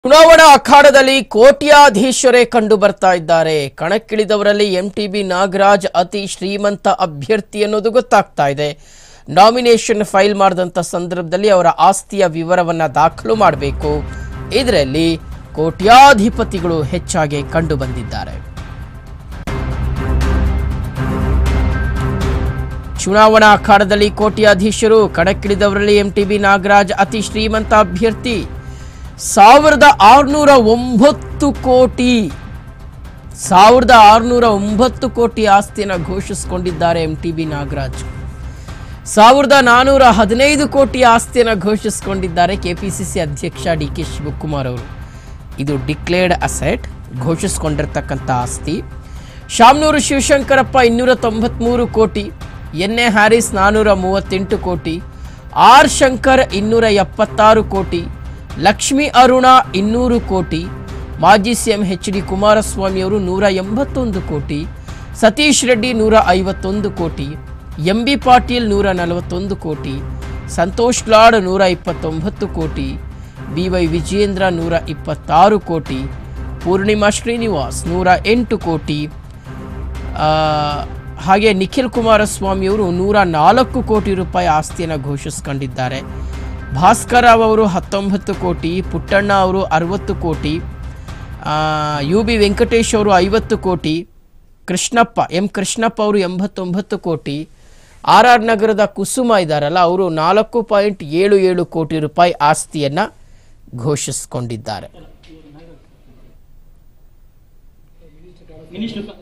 ಚುನಾವಣಾ ಅಖಾಡದಲ್ಲಿ ಕೋಟ್ಯಾಧೀಶರೇ ಕಂಡು ಬರ್ತಾ ಇದ್ದಾರೆ ಕಣಕ್ಕಿಳಿದವರಲ್ಲಿ ಎಂಟಿಬಿ ನಾಗರಾಜ್ ಅತಿ ಶ್ರೀಮಂತ ಅಭ್ಯರ್ಥಿ ಅನ್ನೋದು ಗೊತ್ತಾಗ್ತಾ ಇದೆ ನಾಮಿನೇಷನ್ ಫೈಲ್ ಮಾಡಿದಂಥ ಸಂದರ್ಭದಲ್ಲಿ ಅವರ ಆಸ್ತಿಯ ವಿವರವನ್ನ ದಾಖಲು ಮಾಡಬೇಕು ಇದರಲ್ಲಿ ಕೋಟ್ಯಾಧಿಪತಿಗಳು ಹೆಚ್ಚಾಗಿ ಕಂಡು ಬಂದಿದ್ದಾರೆ ಚುನಾವಣಾ ಅಖಾಡದಲ್ಲಿ ಕೋಟ್ಯಾಧೀಶರು ಕಣಕ್ಕಿಳಿದವರಲ್ಲಿ ಎಂಟಿಬಿ ನಾಗರಾಜ್ ಅತಿ ಶ್ರೀಮಂತ ಅಭ್ಯರ್ಥಿ ಸಾವಿರದ ಆರುನೂರ ಒಂಬತ್ತು ಕೋಟಿ ಸಾವಿರದ ಆರುನೂರ ಒಂಬತ್ತು ಕೋಟಿ ಆಸ್ತಿಯನ್ನು ಘೋಷಿಸಿಕೊಂಡಿದ್ದಾರೆ ಎಂ ಟಿ ಬಿ ನಾಗರಾಜ್ ಸಾವಿರದ ನಾನೂರ ಹದಿನೈದು ಕೋಟಿ ಆಸ್ತಿಯನ್ನು ಘೋಷಿಸಿಕೊಂಡಿದ್ದಾರೆ ಕೆಪಿಸಿಸಿ ಅಧ್ಯಕ್ಷ ಡಿ ಕೆ ಶಿವಕುಮಾರ್ ಅವರು ಇದು ಡಿಕ್ಲೇರ್ಡ್ ಅಸೆಟ್ ಘೋಷಿಸಿಕೊಂಡಿರ್ತಕ್ಕಂಥ ಆಸ್ತಿ ಶಾಮನೂರು ಶಿವಶಂಕರಪ್ಪ ಇನ್ನೂರ ತೊಂಬತ್ಮೂರು ಕೋಟಿ ಎನ್ ಎ ಹ್ಯಾರಿಸ್ ನಾನೂರ ಮೂವತ್ತೆಂಟು ಕೋಟಿ ಆರ್ ಶಂಕರ್ ಇನ್ನೂರ ಎಪ್ಪತ್ತಾರು ಕೋಟಿ ಲಕ್ಷ್ಮಿ ಅರುಣ ಇನ್ನೂರು ಕೋಟಿ ಮಾಜಿ ಸಿಎಂ ಎಚ್ ಡಿ ಕುಮಾರಸ್ವಾಮಿ ಅವರು ನೂರ ಎಂಬತ್ತೊಂದು ಕೋಟಿ ಸತೀಶ್ ರೆಡ್ಡಿ ನೂರ ಐವತ್ತೊಂದು ಕೋಟಿ ಎಂ ಬಿ ಪಾಟೀಲ್ ನೂರ ನಲವತ್ತೊಂದು ಕೋಟಿ ಸಂತೋಷ್ ಲಾಡ್ ನೂರ ಇಪ್ಪತ್ತೊಂಬತ್ತು ಕೋಟಿ ಬಿ ವೈ ವಿಜಯೇಂದ್ರ ನೂರ ಇಪ್ಪತ್ತಾರು ಕೋಟಿ ಪೂರ್ಣಿಮಾ ಶ್ರೀನಿವಾಸ್ ನೂರ ಎಂಟು ಕೋಟಿ ಆ, ಹಾಗೆ ನಿಖಿಲ್ ಕುಮಾರಸ್ವಾಮಿಯವರು ನೂರ ನಾಲ್ಕು ಕೋಟಿ ರೂಪಾಯಿ ಆಸ್ತಿಯನ್ನು ಘೋಷಿಸ್ಕೊಂಡಿದ್ದಾರೆ ಭಾಸ್ಕರ್ ರಾವ್ ಅವರು ಹತ್ತೊಂಬತ್ತು ಕೋಟಿ ಪುಟ್ಟಣ್ಣ ಅವರು ಅರವತ್ತು ಕೋಟಿ ಯು ಬಿ ವೆಂಕಟೇಶ್ ಅವರು ಐವತ್ತು ಕೋಟಿ ಕೃಷ್ಣಪ್ಪ ಎಂ ಕೃಷ್ಣಪ್ಪ ಅವರು ಎಂಬತ್ತೊಂಬತ್ತು ಕೋಟಿ ಆರ್ ಆರ್ ನಗರದ ಕುಸುಮ ಇದ್ದಾರಲ್ಲ ಅವರು ನಾಲ್ಕು ಪಾಯಿಂಟ್ ಏಳು ಏಳು ಕೋಟಿ ರೂಪಾಯಿ ಆಸ್ತಿಯನ್ನು ಘೋಷಿಸಿಕೊಂಡಿದ್ದಾರೆ ಮಿನಿಸ್ಟರ್